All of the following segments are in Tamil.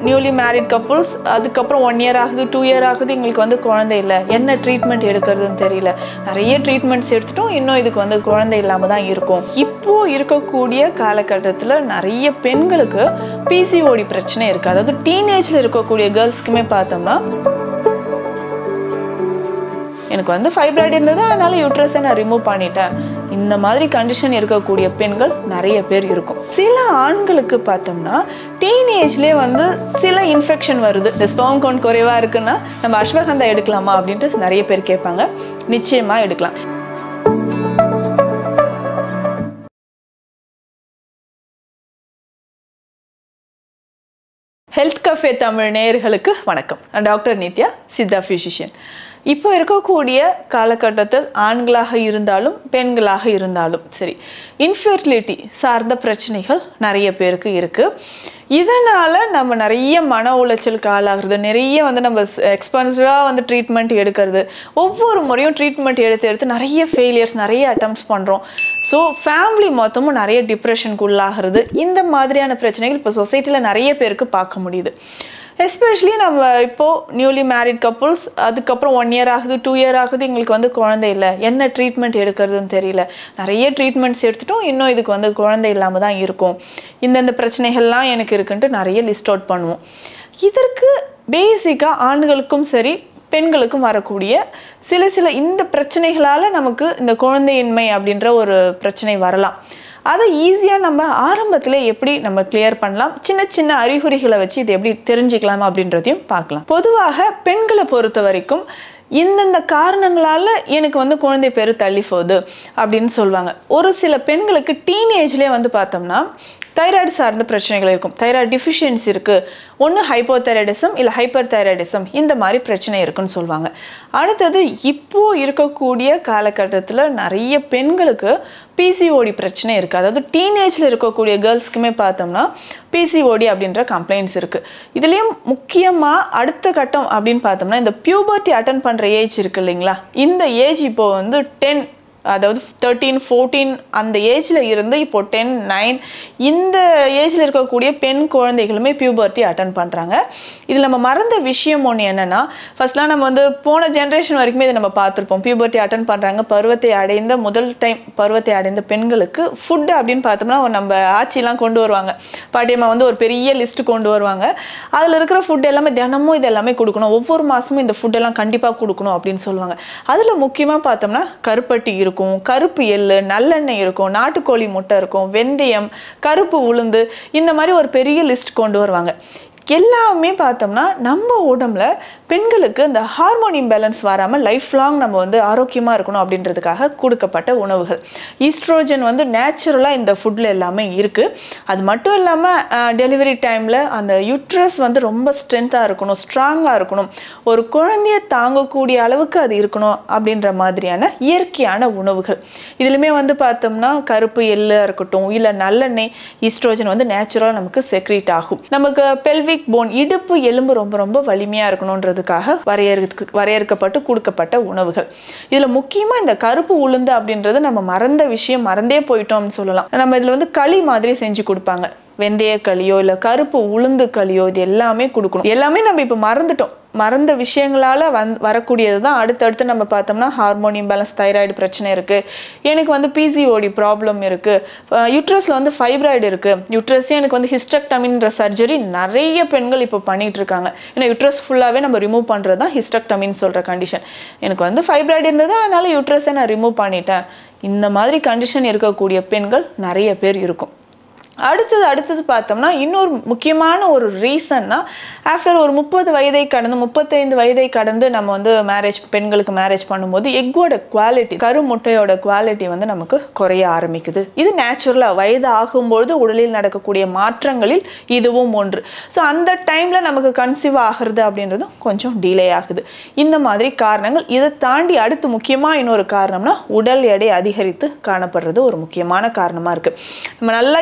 நியூலி மேரிட் கப்புள்ஸ் அதுக்கப்புறம் ஒன் இயர் ஆகுது டூ இயர் ஆகுது எங்களுக்கு வந்து குழந்தை இல்லை என்ன ட்ரீட்மெண்ட் எடுக்கிறதுன்னு தெரியல நிறைய ட்ரீட்மெண்ட்ஸ் எடுத்துட்டோம் இன்னும் இதுக்கு வந்து குழந்தை இல்லாமல் தான் இருக்கும் இப்போ இருக்கக்கூடிய காலகட்டத்தில் நிறைய பெண்களுக்கு பிசிஓடி பிரச்சனை இருக்குது அதாவது டீனேஜில் இருக்கக்கூடிய கேர்ள்ஸ்க்குமே பார்த்தோம்னா எனக்கு வந்து ஃபைப்ராய்டு இருந்தது அதனால யூட்ரஸை நான் ரிமூவ் பண்ணிட்டேன் இந்த மாதிரி கண்டிஷன் இருக்கக்கூடிய பெண்கள் நிறைய பேர் இருக்கும் சில ஆண்களுக்கு பார்த்தோம்னா டீனேஜ்லேயே வந்து சில இன்ஃபெக்ஷன் வருது இந்த ஸ்பெர்ம் கவுண்ட் குறைவாக இருக்குன்னா நம்ம அஸ்வகந்தா எடுக்கலாமா அப்படின்ட்டு நிறைய பேர் கேட்பாங்க நிச்சயமாக எடுக்கலாம் ஹெல்த் கஃபே தமிழ் நேயர்களுக்கு வணக்கம் நான் டாக்டர் நித்யா சித்தா ஃபிசிஷியன் இப்போ இருக்கக்கூடிய காலகட்டத்தில் ஆண்களாக இருந்தாலும் பெண்களாக இருந்தாலும் சரி இன்ஃபெர்டிலிட்டி சார்ந்த பிரச்சனைகள் நிறைய பேருக்கு இருக்குது இதனால் நம்ம நிறைய மன உளைச்சலுக்கு ஆளாகிறது நிறைய வந்து நம்ம எக்ஸ்பென்சிவாக வந்து ட்ரீட்மெண்ட் எடுக்கிறது ஒவ்வொரு முறையும் ட்ரீட்மெண்ட் எடுத்து எடுத்து நிறைய ஃபெயிலியர்ஸ் நிறைய அட்டம்ப்ட்ஸ் பண்ணுறோம் ஸோ ஃபேமிலி மொத்தமும் நிறைய டிப்ரெஷனுக்கு உள்ளாகிறது இந்த மாதிரியான பிரச்சனைகள் இப்போ சொசைட்டியில் நிறைய பேருக்கு பார்க்க முடியுது எஸ்பெஷலி நம்ம இப்போது நியூலி மேரிட் கப்புள்ஸ் அதுக்கப்புறம் ஒன் இயர் ஆகுது டூ இயர் ஆகுது எங்களுக்கு வந்து குழந்தை இல்லை என்ன ட்ரீட்மெண்ட் எடுக்கிறதுன்னு தெரியல நிறைய ட்ரீட்மெண்ட்ஸ் எடுத்துட்டோம் இன்னும் இதுக்கு வந்து குழந்தை இல்லாமல் தான் இருக்கும் இந்தந்த பிரச்சனைகள்லாம் எனக்கு இருக்குன்ட்டு நிறைய லிஸ்ட் அவுட் பண்ணுவோம் இதற்கு பேசிக்காக ஆண்களுக்கும் சரி பெண்களுக்கும் வரக்கூடிய சில சில இந்த பிரச்சனைகளால் நமக்கு இந்த குழந்தையின்மை அப்படின்ற ஒரு பிரச்சனை வரலாம் அதை ஈஸியாக நம்ம ஆரம்பத்தில் எப்படி நம்ம கிளியர் பண்ணலாம் சின்ன சின்ன அறிகுறிகளை வச்சு இது எப்படி தெரிஞ்சுக்கலாம் அப்படின்றதையும் பார்க்கலாம் பொதுவாக பெண்களை பொறுத்த வரைக்கும் இந்தந்த காரணங்களால் எனக்கு வந்து குழந்தை பேர் தள்ளி போகுது அப்படின்னு சொல்லுவாங்க ஒரு சில பெண்களுக்கு டீனேஜ்லேயே வந்து பார்த்தோம்னா தைராய்டு சார்ந்த பிரச்சனைகள் இருக்கும் தைராய்டு டிஃபிஷியன்சி இருக்குது ஒன்று ஹைப்போதைராய்டிசம் இல்லை ஹைப்பர் தைராய்டிசம் இந்த மாதிரி பிரச்சனை இருக்குன்னு சொல்லுவாங்க அடுத்தது இப்போது இருக்கக்கூடிய காலகட்டத்தில் நிறைய பெண்களுக்கு பிசிஓடி பிரச்சனை இருக்குது அதாவது டீனேஜில் இருக்கக்கூடிய கேர்ள்ஸ்க்குமே பார்த்தோம்னா பிசிஓடி அப்படின்ற கம்ப்ளைண்ட்ஸ் இருக்குது இதுலேயும் முக்கியமாக அடுத்த கட்டம் அப்படின்னு பார்த்தோம்னா இந்த பியூபர்ட்டி அட்டன் பண்ணுற ஏஜ் இருக்குது இல்லைங்களா இந்த ஏஜ் இப்போது வந்து டென் அதாவது தேர்ட்டீன் ஃபோர்டீன் அந்த ஏஜில் இருந்து இப்போ டென் நைன் இந்த ஏஜில் இருக்கக்கூடிய பெண் குழந்தைகளுமே பியூபர்ட்டி அட்டன் பண்ணுறாங்க இதில் நம்ம மறந்த விஷயம் ஒன்று என்னென்னா ஃபஸ்ட்லாம் நம்ம வந்து போன ஜென்ரேஷன் வரைக்குமே இதை நம்ம பார்த்துருப்போம் பியூபர்ட்டி அட்டன் பண்ணுறாங்க பருவத்தை அடைந்த முதல் டைம் பருவத்தை அடைந்த பெண்களுக்கு ஃபுட்டு அப்படின்னு பார்த்தோம்னா நம்ம ஆட்சிலாம் கொண்டு வருவாங்க பாட்டியம்மா வந்து ஒரு பெரிய லிஸ்ட்டு கொண்டு வருவாங்க அதில் இருக்கிற ஃபுட் எல்லாமே தினமும் இது எல்லாமே கொடுக்கணும் ஒவ்வொரு மாதமும் இந்த ஃபுட்டெல்லாம் கண்டிப்பாக கொடுக்கணும் அப்படின்னு சொல்லுவாங்க அதில் முக்கியமாக பார்த்தோம்னா கருப்பட்டி இருக்கும் இருக்கும் கருப்பு எள்ளு நல்லெண்ணெய் இருக்கும் நாட்டுக்கோழி முட்டை இருக்கும் வெந்தயம் கருப்பு உளுந்து இந்த மாதிரி ஒரு பெரிய லிஸ்ட் கொண்டு வருவாங்க எல்லாமே பார்த்தோம்னா நம்ம உடம்புல பெண்களுக்கு இந்த ஹார்மோன் இம்பேலன்ஸ் வராமல் லைஃப் லாங் நம்ம வந்து ஆரோக்கியமாக இருக்கணும் அப்படின்றதுக்காக கொடுக்கப்பட்ட உணவுகள் ஈஸ்ட்ரோஜன் வந்து நேச்சுரலாக இந்த ஃபுட்டில் எல்லாமே இருக்குது அது மட்டும் இல்லாமல் டெலிவரி டைமில் அந்த யூட்ரஸ் வந்து ரொம்ப ஸ்ட்ரென்த்தாக இருக்கணும் ஸ்ட்ராங்காக இருக்கணும் ஒரு குழந்தைய தாங்கக்கூடிய அளவுக்கு அது இருக்கணும் அப்படின்ற மாதிரியான இயற்கையான உணவுகள் இதுலையுமே வந்து பார்த்தோம்னா கருப்பு எள்ளு இருக்கட்டும் இல்லை நல்லெண்ணெய் ஈஸ்ட்ரோஜன் வந்து நேச்சுரலாக நமக்கு செக்ரீட் ஆகும் நமக்கு பெல்வி பெல்விக் போன் இடுப்பு எலும்பு ரொம்ப ரொம்ப வலிமையாக இருக்கணுன்றதுக்காக வரையறுக்கு வரையறுக்கப்பட்டு கொடுக்கப்பட்ட உணவுகள் இதில் முக்கியமாக இந்த கருப்பு உளுந்து அப்படின்றது நம்ம மறந்த விஷயம் மறந்தே போயிட்டோம்னு சொல்லலாம் நம்ம இதில் வந்து களி மாதிரி செஞ்சு கொடுப்பாங்க வெந்தய களியோ இல்லை கருப்பு உளுந்து களியோ இது எல்லாமே கொடுக்கணும் எல்லாமே நம்ம இப்போ மறந்துட்டோம் மறந்த விஷயங்களால் வந் வரக்கூடியது தான் அடுத்தடுத்து நம்ம பார்த்தோம்னா ஹார்மோன் இம்பேலன்ஸ் தைராய்டு பிரச்சனை இருக்குது எனக்கு வந்து பிசிஓடி ப்ராப்ளம் இருக்குது யூட்ரஸில் வந்து ஃபைப்ராய்டு இருக்குது யூட்ரஸே எனக்கு வந்து ஹிஸ்டக்டமின்ற சர்ஜரி நிறைய பெண்கள் இப்போ பண்ணிகிட்டு இருக்காங்க ஏன்னா யூட்ரஸ் ஃபுல்லாகவே நம்ம ரிமூவ் பண்ணுறது தான் ஹிஸ்டக்டமின்னு சொல்கிற கண்டிஷன் எனக்கு வந்து ஃபைப்ராய்டு இருந்தது அதனால் யூட்ரஸை நான் ரிமூவ் பண்ணிட்டேன் இந்த மாதிரி கண்டிஷன் இருக்கக்கூடிய பெண்கள் நிறைய பேர் இருக்கும் அடுத்தது அடுத்தது பார்த்தோம்னா இன்னொரு முக்கியமான ஒரு ரீசன்னா ஆஃப்டர் ஒரு முப்பது வயதை கடந்து முப்பத்தைந்து வயதை கடந்து நம்ம வந்து மேரேஜ் பெண்களுக்கு மேரேஜ் பண்ணும்போது எக்கோட குவாலிட்டி கரு முட்டையோட குவாலிட்டி வந்து நமக்கு குறைய ஆரம்பிக்குது இது நேச்சுரலாக வயது ஆகும்பொழுது உடலில் நடக்கக்கூடிய மாற்றங்களில் இதுவும் ஒன்று ஸோ அந்த டைமில் நமக்கு கன்சீவ் ஆகிறது அப்படின்றதும் கொஞ்சம் டிலே ஆகுது இந்த மாதிரி காரணங்கள் இதை தாண்டி அடுத்து முக்கியமாக இன்னொரு காரணம்னா உடல் எடை அதிகரித்து காணப்படுறது ஒரு முக்கியமான காரணமாக இருக்குது நம்ம நல்லா யோசிச்சு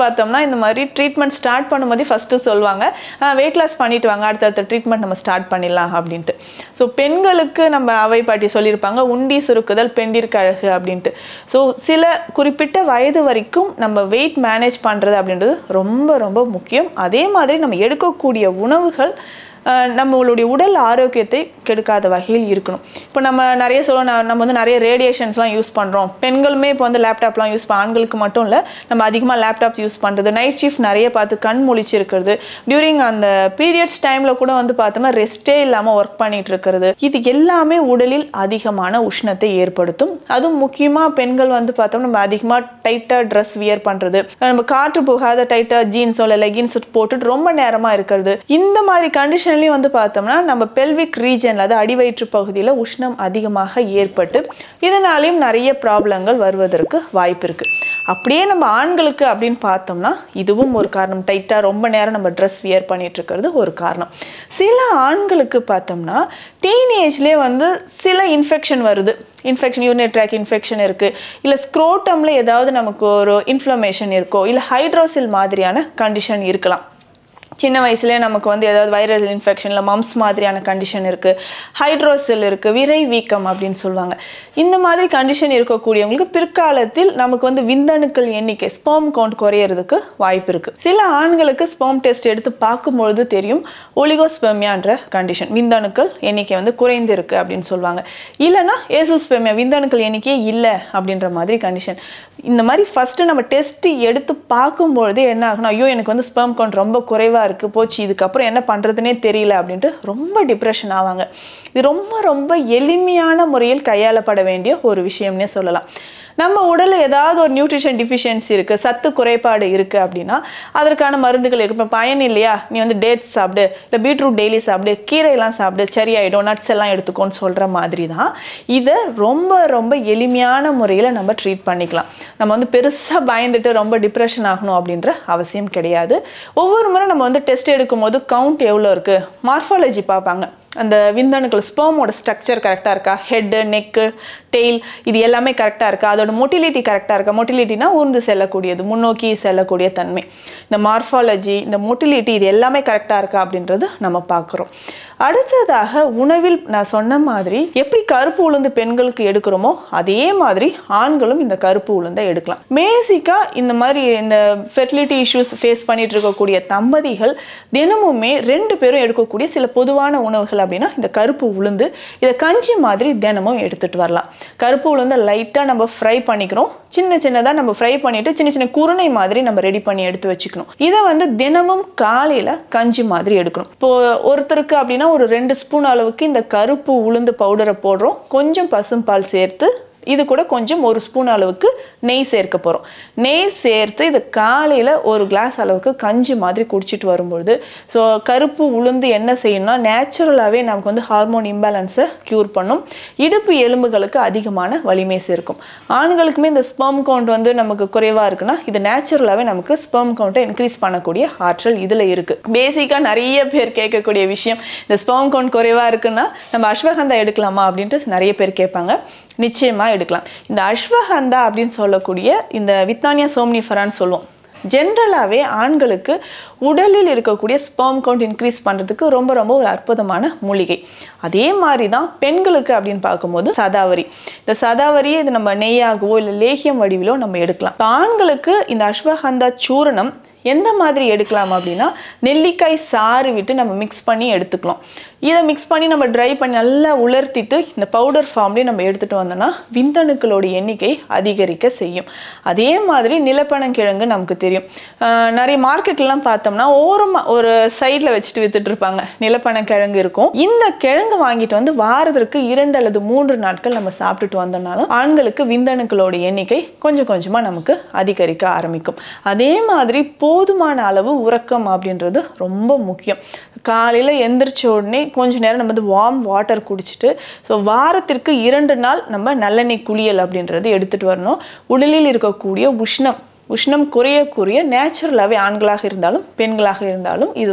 பார்த்தோம்னா இந்த மாதிரி ட்ரீட்மெண்ட் ஸ்டார்ட் பண்ணும்போதே ஃபஸ்ட்டு சொல்லுவாங்க வெயிட் லாஸ் பண்ணிட்டு வாங்க அடுத்தடுத்த ட்ரீட்மெண்ட் நம்ம ஸ்டார்ட் பண்ணிடலாம் அப்படின்ட்டு ஸோ பெண்களுக்கு நம்ம அவை பாட்டி சொல்லியிருப்பாங்க உண்டி சுருக்குதல் பெண்டிற்கு அழகு அப்படின்ட்டு ஸோ சில குறிப்பிட்ட வயது வரைக்கும் நம்ம வெயிட் மேனேஜ் பண்ணுறது அப்படின்றது ரொம்ப ரொம்ப முக்கியம் அதே மாதிரி நம்ம எடுக்கக்கூடிய உணவுகள் அஹ், நம்மளுடைய உடல் ஆரோக்கியத்தை கெடுக்காத வகையில் இருக்கணும் இப்போ நம்ம நிறைய சொல்ல நம்ம வந்து நிறைய ரேடியேஷன்ஸ்லாம் யூஸ் பண்ணுறோம் பெண்களுமே இப்போ வந்து லேப்டாப்லாம் யூஸ் பண்ண ஆண்களுக்கு மட்டும் இல்லை நம்ம அதிகமாக லேப்டாப் யூஸ் பண்ணுறது நைட் ஷிஃப்ட் நிறைய பார்த்து கண் முழிச்சு இருக்கிறது டியூரிங் அந்த பீரியட்ஸ் டைமில் கூட வந்து பார்த்தோம்னா ரெஸ்ட்டே இல்லாமல் ஒர்க் பண்ணிட்டு இருக்கிறது இது எல்லாமே உடலில் அதிகமான உஷ்ணத்தை ஏற்படுத்தும் அதுவும் முக்கியமாக பெண்கள் வந்து பார்த்தோம்னா நம்ம அதிகமாக டைட்டாக ட்ரெஸ் வியர் பண்ணுறது நம்ம காற்று போகாத டைட்டாக ஜீன்ஸோ இல்லை லெகின்ஸ் போட்டுட்டு ரொம்ப நேரமாக இருக்கிறது இந்த மாதிரி கண்டிஷன்லையும் வந்து பார்த்தோம்னா நம்ம பெல்விக் ரீஜனில் அதாவது அடிவயிற்று பகுதியில் உஷ்ணம் அதிகமாக ஏற்பட்டு இதனாலையும் நிறைய ப்ராப்ளங்கள் வருவதற்கு வாய்ப்பு இருக்குது அப்படியே நம்ம ஆண்களுக்கு அப்படின்னு பார்த்தோம்னா இதுவும் ஒரு காரணம் டைட்டாக ரொம்ப நேரம் நம்ம ட்ரெஸ் வியர் பண்ணிட்டு இருக்கிறது ஒரு காரணம் சில ஆண்களுக்கு பார்த்தோம்னா டீனேஜ்லேயே வந்து சில இன்ஃபெக்ஷன் வருது இன்ஃபெக்ஷன் யூரினரி ட்ராக் இன்ஃபெக்ஷன் இருக்குது இல்லை ஸ்க்ரோட்டமில் ஏதாவது நமக்கு ஒரு இன்ஃப்ளமேஷன் இருக்கோ இல்லை ஹைட்ரோசில் மாதிரியான கண்டிஷன் இருக்கலாம் சின்ன வயசுலேயே நமக்கு வந்து ஏதாவது வைரல் இன்ஃபெக்ஷன் இல்லை மம்ஸ் மாதிரியான கண்டிஷன் இருக்குது ஹைட்ரோசெல் இருக்குது விரை வீக்கம் அப்படின்னு சொல்லுவாங்க இந்த மாதிரி கண்டிஷன் இருக்கக்கூடியவங்களுக்கு பிற்காலத்தில் நமக்கு வந்து விந்தணுக்கள் எண்ணிக்கை ஸ்போம் கவுண்ட் குறையிறதுக்கு வாய்ப்பு இருக்குது சில ஆண்களுக்கு ஸ்போம் டெஸ்ட் எடுத்து பார்க்கும்பொழுது தெரியும் ஒலிகோஸ்பெமியான்ற கண்டிஷன் விந்தணுக்கள் எண்ணிக்கை வந்து குறைந்து இருக்கு அப்படின்னு சொல்லுவாங்க இல்லைன்னா ஏசுஸ்பெமியா விந்தணுக்கள் எண்ணிக்கையே இல்லை அப்படின்ற மாதிரி கண்டிஷன் இந்த மாதிரி ஃபஸ்ட்டு நம்ம டெஸ்ட் எடுத்து பார்க்கும்பொழுது என்ன ஆகணும் ஐயோ எனக்கு வந்து ஸ்பெர்ம் கவுண்ட் ரொம்ப குறைவாக இருக்குது போச்சு இதுக்கப்புறம் என்ன பண்ணுறதுனே தெரியல அப்படின்ட்டு ரொம்ப டிப்ரெஷன் ஆவாங்க இது ரொம்ப ரொம்ப எளிமையான முறையில் கையாளப்பட வேண்டிய ஒரு விஷயம்னே சொல்லலாம் நம்ம உடலில் ஏதாவது ஒரு நியூட்ரிஷன் டிஃபிஷியன்சி இருக்குது சத்து குறைபாடு இருக்குது அப்படின்னா அதற்கான மருந்துகள் இருக்கு இப்போ பயன் இல்லையா நீ வந்து டேட்ஸ் சாப்பிடு இல்லை பீட்ரூட் டெய்லி சாப்பிடு கீரையெல்லாம் சாப்பிடு சரியாயிடும் நட்ஸ் எல்லாம் எடுத்துக்கோன்னு சொல்கிற மாதிரி தான் இதை ரொம்ப ரொம்ப எளிமையான முறையில் நம்ம ட்ரீட் பண்ணிக்கலாம் நம்ம வந்து பெருசாக பயந்துட்டு ரொம்ப டிப்ரெஷன் ஆகணும் அப்படின்ற அவசியம் கிடையாது ஒவ்வொரு முறை நம்ம வந்து டெஸ்ட் எடுக்கும்போது கவுண்ட் எவ்வளோ இருக்குது மார்ஃபாலஜி பார்ப்பாங்க அந்த விந்தணுக்கள் ஸ்பெர்மோட ஸ்ட்ரக்சர் கரெக்டாக இருக்கா ஹெட்டு நெக்கு டெய்ல் இது எல்லாமே கரெக்டாக இருக்கா அதோட மொட்டிலிட்டி கரெக்டாக இருக்கா மொட்டிலிட்டினா ஊர்ந்து செல்லக்கூடியது முன்னோக்கி செல்லக்கூடிய தன்மை இந்த மார்ஃபாலஜி இந்த மொட்டிலிட்டி இது எல்லாமே கரெக்டாக இருக்கா அப்படின்றது நம்ம பார்க்குறோம் அடுத்ததாக உணவில் நான் சொன்ன மாதிரி எப்படி கருப்பு உளுந்து பெண்களுக்கு எடுக்கிறோமோ அதே மாதிரி ஆண்களும் இந்த கருப்பு உளுந்தை எடுக்கலாம் பேசிக்காக இந்த மாதிரி இந்த ஃபெர்டிலிட்டி இஷ்யூஸ் ஃபேஸ் பண்ணிட்டு இருக்கக்கூடிய தம்பதிகள் தினமுமே ரெண்டு பேரும் எடுக்கக்கூடிய சில பொதுவான உணவுகள் அப்படின்னா இந்த கருப்பு உளுந்து இதை கஞ்சி மாதிரி தினமும் எடுத்துட்டு வரலாம் கருப்பு உளுந்தை லைட்டாக நம்ம ஃப்ரை பண்ணிக்கிறோம் சின்ன சின்னதாக நம்ம ஃப்ரை பண்ணிட்டு சின்ன சின்ன குருணை மாதிரி நம்ம ரெடி பண்ணி எடுத்து வச்சுக்கணும் இதை வந்து தினமும் காலையில் கஞ்சி மாதிரி எடுக்கணும் இப்போ ஒருத்தருக்கு அப்படின்னா ஒரு ரெண்டு ஸ்பூன் அளவுக்கு இந்த கருப்பு உளுந்து பவுடரை போடுறோம் கொஞ்சம் பசும்பால் சேர்த்து இது கூட கொஞ்சம் ஒரு ஸ்பூன் அளவுக்கு நெய் சேர்க்க போகிறோம் நெய் சேர்த்து இது காலையில் ஒரு கிளாஸ் அளவுக்கு கஞ்சி மாதிரி குடிச்சிட்டு வரும்பொழுது ஸோ கருப்பு உளுந்து என்ன செய்யணும்னா நேச்சுரலாகவே நமக்கு வந்து ஹார்மோன் இம்பேலன்ஸை க்யூர் பண்ணும் இடுப்பு எலும்புகளுக்கு அதிகமான வலிமை சேர்க்கும் ஆண்களுக்குமே இந்த ஸ்பெர்ம் கவுண்ட் வந்து நமக்கு குறைவாக இருக்குன்னா இது நேச்சுரலாகவே நமக்கு ஸ்பெர்ம் கவுண்ட்டை இன்க்ரீஸ் பண்ணக்கூடிய ஆற்றல் இதில் இருக்குது பேசிக்காக நிறைய பேர் கேட்கக்கூடிய விஷயம் இந்த ஸ்பெர்ம் கவுண்ட் குறைவாக இருக்குன்னா நம்ம அஸ்வகந்தா எடுக்கலாமா அப்படின்ட்டு நிறைய பேர் கேட்பாங்க நிச்சயமாக எடுக்கலாம் இந்த அஸ்வகந்தா அப்படின்னு சொல்லக்கூடிய இந்த வித்தானியா சோம்னிஃபரான்னு சொல்லுவோம் ஜென்ரலாகவே ஆண்களுக்கு உடலில் இருக்கக்கூடிய ஸ்பெர்ம் கவுண்ட் இன்க்ரீஸ் பண்ணுறதுக்கு ரொம்ப ரொம்ப ஒரு அற்புதமான மூலிகை அதே மாதிரி தான் பெண்களுக்கு அப்படின்னு பார்க்கும்போது சதாவரி இந்த சதாவரியை இது நம்ம நெய்யாகவோ இல்லை லேகியம் வடிவிலோ நம்ம எடுக்கலாம் இப்ப ஆண்களுக்கு இந்த அஸ்வகந்தா சூரணம் எந்த மாதிரி எடுக்கலாம் அப்படின்னா நெல்லிக்காய் சாறு விட்டு நம்ம மிக்ஸ் பண்ணி எடுத்துக்கலாம் இதை மிக்ஸ் பண்ணி நம்ம ட்ரை பண்ணி நல்லா உலர்த்திட்டு இந்த பவுடர் ஃபார்ம்லேயே நம்ம எடுத்துகிட்டு வந்தோம்னா விந்தணுக்களோட எண்ணிக்கை அதிகரிக்க செய்யும் அதே மாதிரி நிலப்பனங்கிழங்கு நமக்கு தெரியும் ஆஹ் நிறைய மார்க்கெட்லாம் பார்த்தோம்னா ஓரமாக ஒரு சைடில் வச்சுட்டு வித்துட்டு இருப்பாங்க நிலப்பனக்கிழங்கு இருக்கும் இந்த கிழங்கு வாங்கிட்டு வந்து வாரத்திற்கு இரண்டு அல்லது மூன்று நாட்கள் நம்ம சாப்பிட்டுட்டு வந்தோம்னாலும் ஆண்களுக்கு விந்தணுக்களோட எண்ணிக்கை கொஞ்சம் கொஞ்சமாக நமக்கு அதிகரிக்க ஆரம்பிக்கும் அதே மாதிரி போதுமான அளவு உறக்கம் அப்படின்றது ரொம்ப முக்கியம் காலையில் எந்திரிச்ச உடனே கொஞ்ச நேரம் நம்ம வந்து வார்ம் வாட்டர் குடிச்சிட்டு ஸோ வாரத்திற்கு இரண்டு நாள் நம்ம நல்லெண்ணெய் குளியல் அப்படின்றது எடுத்துகிட்டு வரணும் உடலில் இருக்கக்கூடிய உஷ்ணம் உஷ்ணம் குறைய குறைய நேச்சுரலாகவே ஆண்களாக இருந்தாலும் பெண்களாக இருந்தாலும் இது வந்து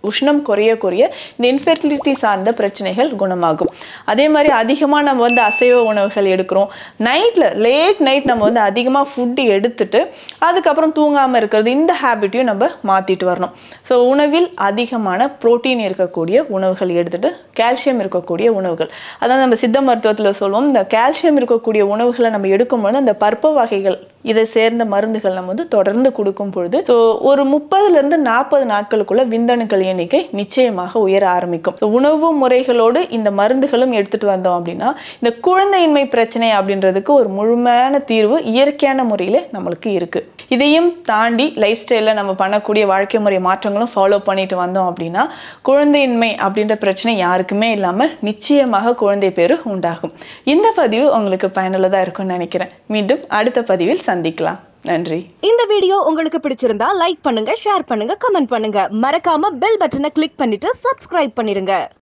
உஷ்ணம் குறைய குறைய இந்த இன்ஃபெர்டிலிட்டி சார்ந்த பிரச்சனைகள் குணமாகும் அதே மாதிரி அதிகமாக நம்ம வந்து அசைவ உணவுகள் எடுக்கிறோம் நைட்டில் லேட் நைட் நம்ம வந்து அதிகமாக ஃபுட்டு எடுத்துட்டு அதுக்கப்புறம் தூங்காமல் இருக்கிறது இந்த ஹேபிட்டையும் நம்ம மாற்றிட்டு வரணும் ஸோ உணவில் அதிகமான புரோட்டீன் இருக்கக்கூடிய உணவுகள் எடுத்துட்டு கால்சியம் இருக்கக்கூடிய உணவுகள் அதான் நம்ம சித்த மருத்துவத்தில் சொல்லுவோம் இந்த கால்சியம் இருக்கக்கூடிய உணவுகளை நம்ம எடுக்கும்பொழுது அந்த பருப்பு வகைகள் இதை சேர்ந்த மருந்துகள் நம்ம வந்து தொடர்ந்து கொடுக்கும் பொழுது ஸோ ஒரு முப்பதுலேருந்து நாற்பது நாட்களுக்குள்ள விந்தணுக்கள் எண்ணிக்கை நிச்சயமாக உயர ஆரம்பிக்கும் So, உணவு முறைகளோடு இந்த மருந்துகளும் எடுத்துட்டு வந்தோம் அப்படின்னா இந்த குழந்தையின்மை பிரச்சனை அப்படின்றதுக்கு ஒரு முழுமையான தீர்வு இயற்கையான முறையில் நம்மளுக்கு இருக்கு இதையும் தாண்டி லைஃப் ஸ்டைலில் நம்ம பண்ணக்கூடிய வாழ்க்கை முறை மாற்றங்களும் ஃபாலோ பண்ணிட்டு வந்தோம் அப்படின்னா குழந்தையின்மை அப்படின்ற பிரச்சனை யாருக்குமே இல்லாமல் நிச்சயமாக குழந்தை பேரு உண்டாகும் இந்த பதிவு உங்களுக்கு பயனுள்ளதாக இருக்கும்னு நினைக்கிறேன் மீண்டும் அடுத்த பதிவில் சந்திக்கலாம் நன்றி இந்த வீடியோ உங்களுக்கு பிடிச்சிருந்தா லைக் பண்ணுங்க ஷேர் பண்ணுங்க கமெண்ட் பண்ணுங்க மறக்காம பெல் பட்டனை கிளிக் பண்ணிட்டு சப்ஸ்கிரைப் பண்ணிருங்க